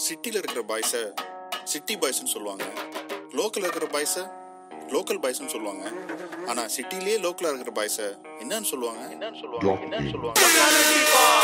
சிட்டியில் இருக்கிற பாய்ஸை சிட்டி பாய்ஸ்னு சொல்லுவாங்க லோக்கல் இருக்கிற பாய்ஸை லோக்கல் பாய்ஸ்னு சொல்லுவாங்க ஆனா சிட்டிலேயே லோக்கலா இருக்கிற பாய்ஸை என்னன்னு சொல்லுவாங்க என்னன்னு சொல்லுவாங்க என்னன்னு சொல்லுவாங்க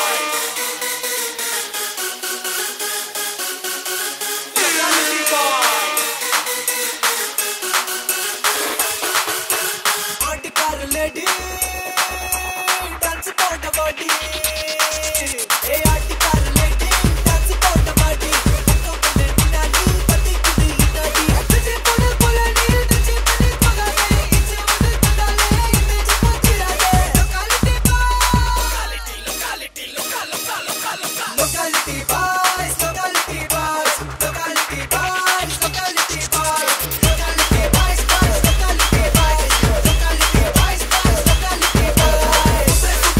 ஆட்டுக்கார லேடி டான்ஸ் போட்ட பாட்டி ஏ ஆட்டுக்கார லேடி டான்ஸ் போட்ட பாட்டி பக்கம் பண்ணு பின்னாடி பத்திக்குது இன்னாடி அச்சே போட போல நீ நச்சே பண்ணி போகாதே இச்சே வந்து தந்தாலே இமேஜ் போச்சிடாதே locality boy locality local local local local locality boys locality boys locality boys locality boys locality boys boys locality boys locality boys boys locality boys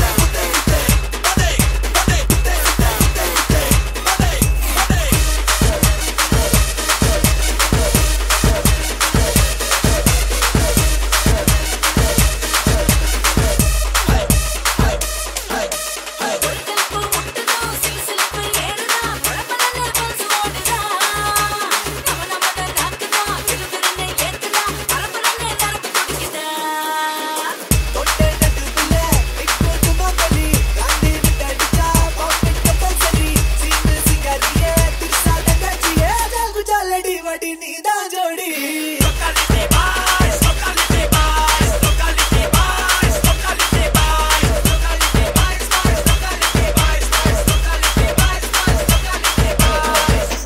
ஒருத்தலுக்கு முட்டுதா சிலுசிலுப்பு ஏறுதா பளபளன்னு பல்ஸ் ஓடுதா நம்ம நம்மட நாக்குதா கிறுகிறுன்னு ஏத்துதா பரபரன்னு நரம்பு துடிக்குதா தொட்டே நட்டுக்குள்ள இப்போ சும்மா பண்ணி காண்டி விட்டடிச்சா பாக்கெட் கம்பல்சரி சீனு சிங்கரியே திருசா தங்கச்சியே ஜால் குஜாலடி வடி நீதான் ஜோடி locality boys locality boys locality boys locality boys locality boys boys locality boys boys locality boys boys locality boys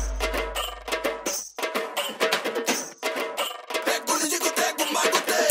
குளிஜி குத்தே கும்மா குத்தே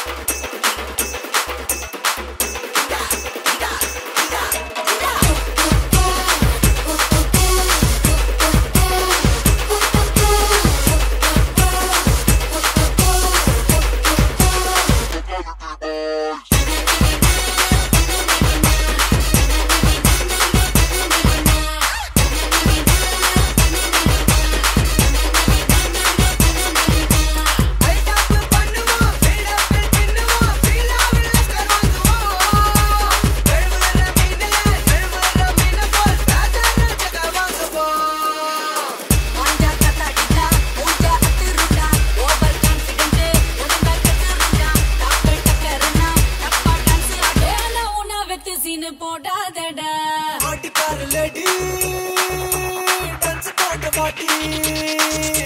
ஐடாப் பண்ணுவோம் ஃபீல்டப் பண்ணுவோம் ஃபீலாவில் கரவாங்குவோம் வெள்வர மீனல வெள்வர மீன போல் ராஜான ஜகவாங்குவோம் மாஞ்சா கத்தாடிடா மூஞ்சா அத்துருடா ஓவர் கான்ஃபிடென்ட் உடம்பா கத்துருடா டாக்டர் டக்கரனா டப்பா டான்ஸ் ஆடேல உன வெத்து சீனு போடாதடா ஆட்டுக்கார லேடி டான்ஸ் போட்ட பாட்டி